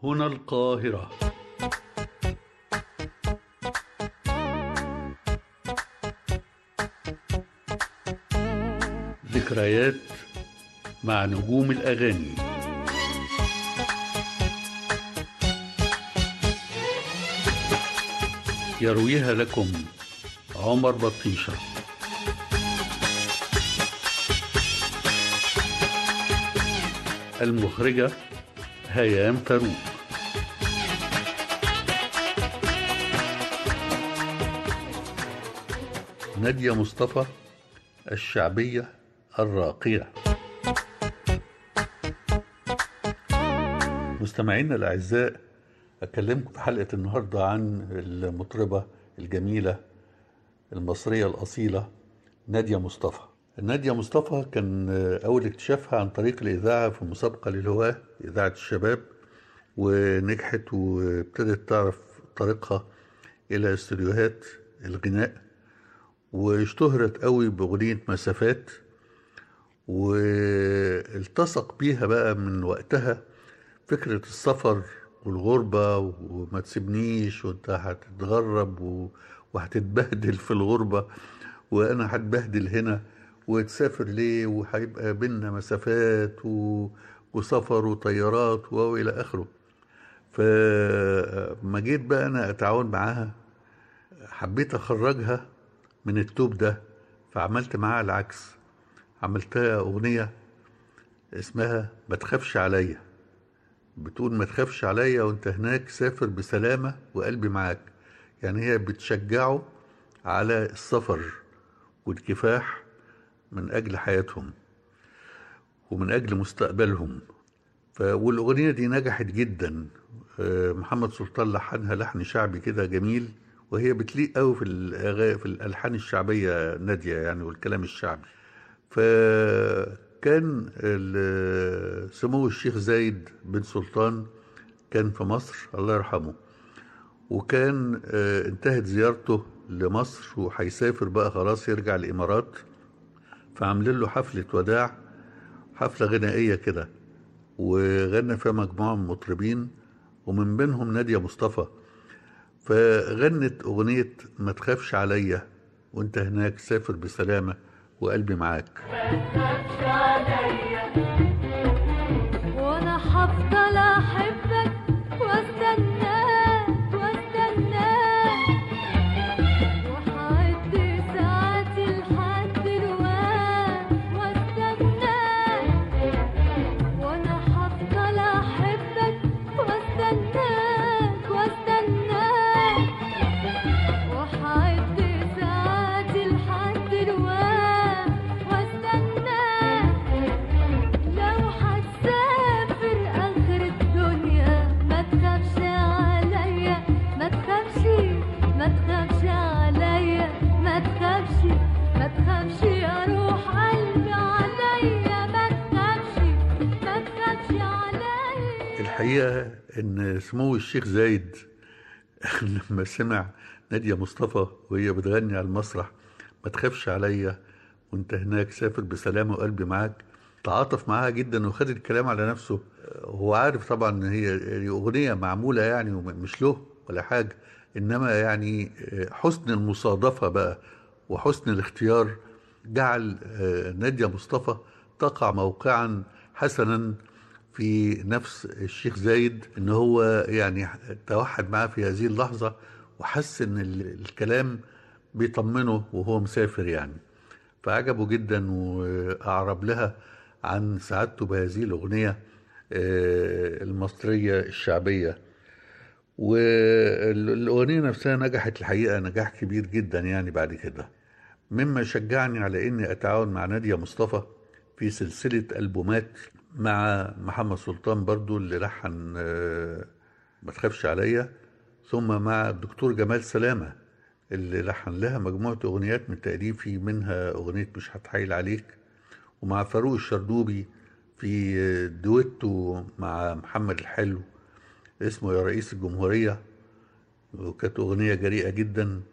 هنا القاهرة ذكريات مع نجوم الأغاني يرويها لكم عمر بطيشة المخرجة هيام فاروق نادية مصطفى الشعبية الراقية مستمعينا الأعزاء أكلمكم في حلقة النهاردة عن المطربة الجميلة المصرية الأصيلة نادية مصطفى نادية مصطفى كان أول اكتشافها عن طريق الإذاعة في مسابقة للهواة إذاعة الشباب ونجحت وابتدت تعرف طريقها إلى استوديوهات الغناء واشتهرت قوي بأغنية مسافات والتصق بيها بقى من وقتها فكرة السفر والغربة وما تسيبنيش وانت هتتغرب وهتتبهدل في الغربة وانا هتبهدل هنا وتسافر ليه وهيبقى بينا مسافات و... وسفر وطيارات والى اخره فما جيت بقى انا اتعاون معاها حبيت اخرجها من التوب ده فعملت معاها العكس عملتها اغنية اسمها ما تخافش عليا بتقول ما تخافش عليا وانت هناك سافر بسلامة وقلبي معاك يعني هي بتشجعه على السفر والكفاح من أجل حياتهم ومن أجل مستقبلهم والأغنية دي نجحت جدا محمد سلطان لحنها لحن شعبي كده جميل وهي بتليق قوي في في الألحان الشعبية نادية يعني والكلام الشعبي فكان سمو الشيخ زايد بن سلطان كان في مصر الله يرحمه وكان انتهت زيارته لمصر وهيسافر بقى خلاص يرجع الامارات فعاملين له حفله وداع حفله غنائيه كده وغنى فيها مجموعه من المطربين ومن بينهم ناديه مصطفى فغنت اغنيه ما تخافش عليا وانت هناك سافر بسلامه وقلبي معاك ما تخافش عليا وانا هفضل احبك واستناك واستناك وهعد ساعاتي لحد الوقت واستناك وانا هفضل احبك واستناك واستناك وهعد ساعاتي لحد الوقت واستناك لو هتسافر اخر الدنيا ما تخافش عليا ما تخافش ما تخافش عليا ما تخافش ما تخافش يا روح قلبي عليا ما تخافش ما تخافش عليا الحقيقه ان سمو الشيخ زايد لما سمع ناديه مصطفى وهي بتغني على المسرح ما تخافش عليا وانت هناك سافر بسلامه وقلبي معاك تعاطف معاها جدا وخد الكلام على نفسه هو عارف طبعا ان هي اغنيه معموله يعني ومش له ولا حاجه انما يعني حسن المصادفه بقى وحسن الاختيار جعل ناديه مصطفى تقع موقعا حسنا في نفس الشيخ زايد ان هو يعني توحد معاه في هذه اللحظه وحس ان الكلام بيطمنه وهو مسافر يعني فعجبه جدا واعرب لها عن سعادته بهذه الاغنيه المصريه الشعبيه والاغنيه نفسها نجحت الحقيقه نجاح كبير جدا يعني بعد كده مما شجعني على اني اتعاون مع ناديه مصطفى في سلسله البومات مع محمد سلطان برضو اللي لحن ما تخافش عليا ثم مع الدكتور جمال سلامه اللي لحن لها مجموعه اغنيات من تاليفي منها اغنيه مش هتحايل عليك ومع فاروق الشردوبي في دويتو مع محمد الحلو اسمه يا رئيس الجمهورية وكانت أغنية جريئة جدا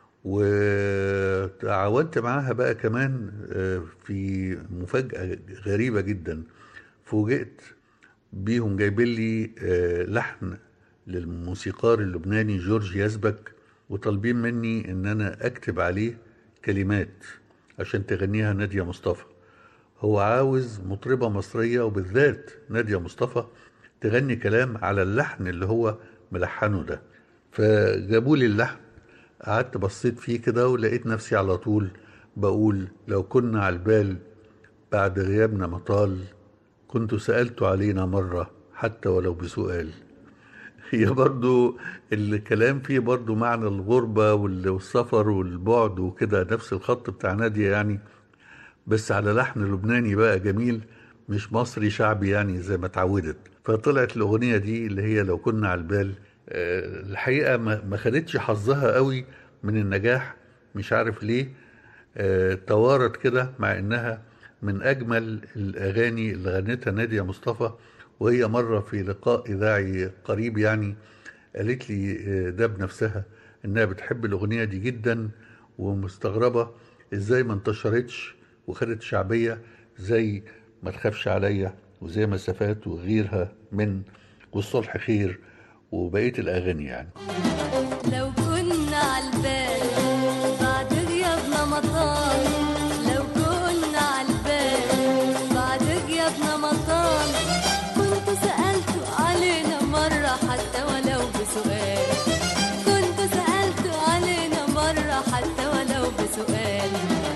وتعاونت معاها بقى كمان في مفاجأة غريبة جدا فوجئت بيهم جايبين لي آه، لحن للموسيقار اللبناني جورج يزبك وطالبين مني ان انا اكتب عليه كلمات عشان تغنيها نادية مصطفى هو عاوز مطربة مصرية وبالذات نادية مصطفى تغني كلام على اللحن اللي هو ملحنه ده فجابوا لي اللحن قعدت بصيت فيه كده ولقيت نفسي على طول بقول لو كنا على البال بعد غيابنا مطال كنت سألت علينا مرة حتى ولو بسؤال هي برضو الكلام فيه برضو معنى الغربة وال- والسفر والبعد وكده نفس الخط بتاع نادية يعني بس على لحن لبناني بقى جميل مش مصري شعبي يعني زي ما اتعودت فطلعت الأغنية دي اللي هي لو كنا على البال آه، الحقيقة ما ما خدتش حظها قوي من النجاح مش عارف ليه آه، توارت كده مع إنها من أجمل الأغاني اللي غنتها نادية مصطفى وهي مرة في لقاء إذاعي قريب يعني قالت لي آه، ده بنفسها إنها بتحب الأغنية دي جدا ومستغربة إزاي ما انتشرتش وخدت شعبية زي ما تخافش عليا وزي مسافات وغيرها من والصلح خير وبقية الأغاني يعني لو كنا عالبال بعد غيابنا مطال لو كنا عالبال بعد غيابنا مطال كنت سألت علينا مرة حتى ولو بسؤال كنت سألت علينا مرة حتى ولو بسؤال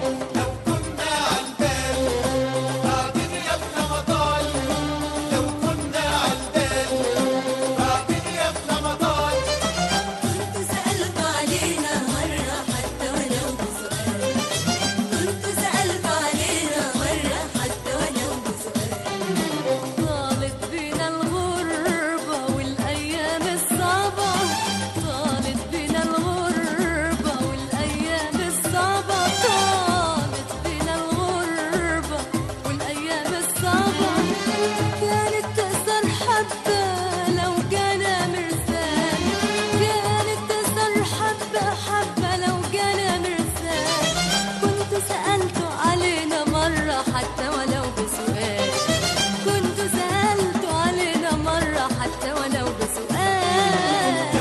كنت سألت علينا مرة حتى ولو بسؤال كنت سألت علينا مرة حتى ولو بسؤال طالت بينا الغربة والأيام الصعبة طالت بينا الغربة والأيام الصعبة طالت بينا الغربة والأيام الصعبة كانت تأثر حبة لو جانا مرسال كانت تأثر حبة حبة لو جانا مرسال كنت سألت علينا مرة حتى ولو بسؤال كنت سألت علينا مرة حتى ولو بسؤال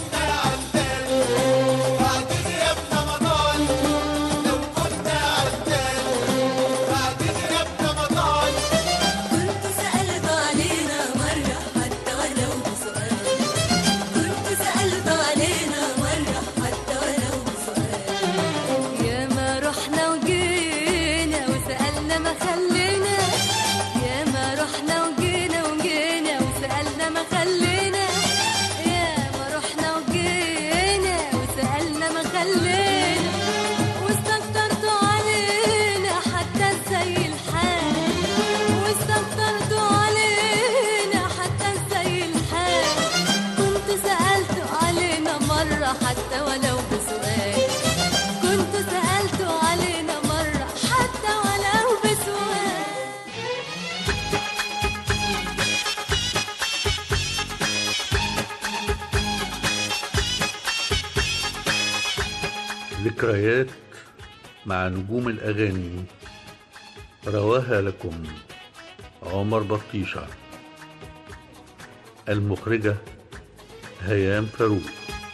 كنت سألت علينا مرة حتى ولو بسؤال كنت سألت علينا مرة حتى ولو بسؤال يا ما رحنا وجينا وسألنا ما خلينا يا ما رحنا وجينا وجينا وسألنا ما خلينا يا ما رحنا وجينا وسألنا ما خلينا واستكترتوا علينا حتى زي الحال واستكترتوا علينا حتى زي الحال كنت سألت علينا مرة حتى ولو بسؤال كنت سألت علينا مرة حتى ولو بسؤال ذكريات مع نجوم الأغاني رواها لكم عمر بطيشة المخرجة هيام فاروق